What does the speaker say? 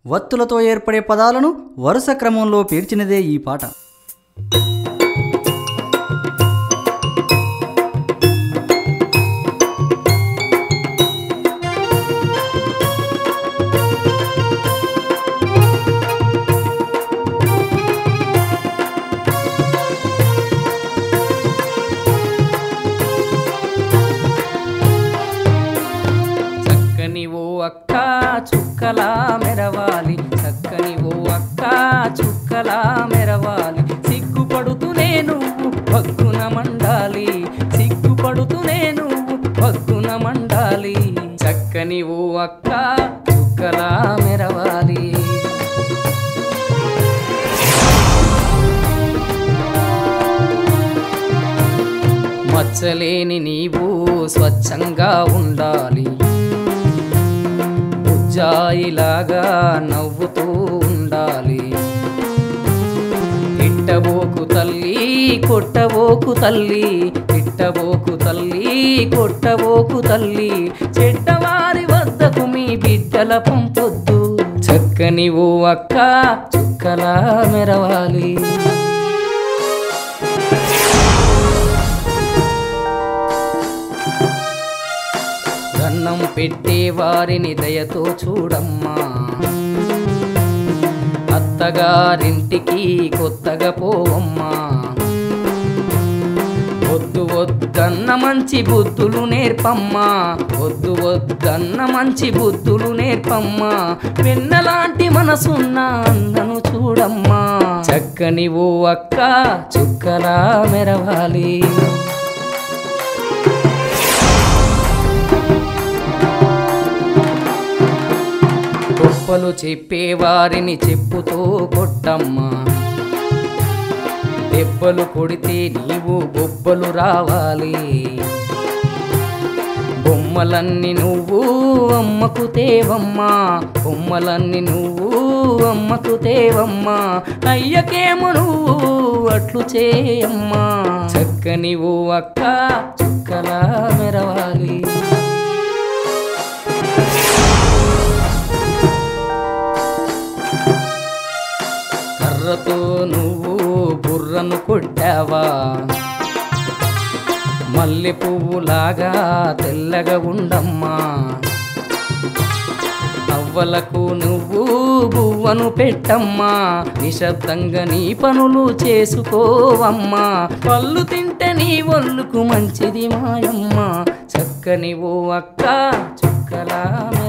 వత్తులతో ఏర్పడే పదాలను వరుస క్రమంలో పేర్చినదే ఈ పాట చక్కని ఓ అక్క చుక్కలా మెరవాలి చక్కని ఓ అక్క చుక్కలా మెరవాలి సిగ్గుపడుతూనే నువ్వు భగ్గున మండాలి సిగ్గుపడుతూనే నువ్వు భగ్గున మండాలి చక్కని ఓ అక్క చుక్కలా మెరవాలి మచ్చలేని నీవు స్వచ్ఛంగా ఉండాలి ఉజ్జాయిలాగా నవ్వుతూ ఉండాలి తిట్టబోకు తల్లి కొట్టబోకు తల్లి తిట్టబోకు తల్లి కొట్టబోకు తల్లి చెడ్డవారి వద్దకు మీ బిడ్డల పంపొద్దు చక్కని ఓ అక్క చుక్కలా మెరవాలి దండం పెట్టే వారిని దయతో చూడమ్మా అత్తగారింటికి కొత్తగా పోవమ్మా వద్దు వద్దన్న మంచి బుద్ధులు నేర్పమ్మా వద్దు వద్దన్న మంచి బుద్ధులు నేర్పమ్మా వెన్నలాంటి మనసున్న అందను చూడమ్మా చక్కని ఓ అక్క చుక్కలా మెరవాలి గొప్పలు చెప్పేవారిని చెప్పుతో కొట్టమ్మా దెబ్బలు కొడితే నీవు గొప్పలు రావాలి బొమ్మలన్నీ నువ్వు అమ్మకు తేవమ్మా బొమ్మలన్నీ నువ్వు అమ్మకు తేవమ్మా అయ్యకేమో నువ్వు అట్లు చేయమ్మా చక్కని ఓ అక్క చుక్కలా మెరవాలి కర్రతో నువ్వు బుర్రను కొట్టావా మల్లె పువ్వులాగా తెల్లగా ఉండమ్మా అవ్వలకు నువ్వు బువ్వను పెట్టమ్మా నిశ్శబ్దంగా నీ పనులు చేసుకోవమ్మా పళ్ళు తింటే నీ ఒళ్ళుకు మంచిది మాయమ్మ చక్కని ఓ అక్క చుక్కలా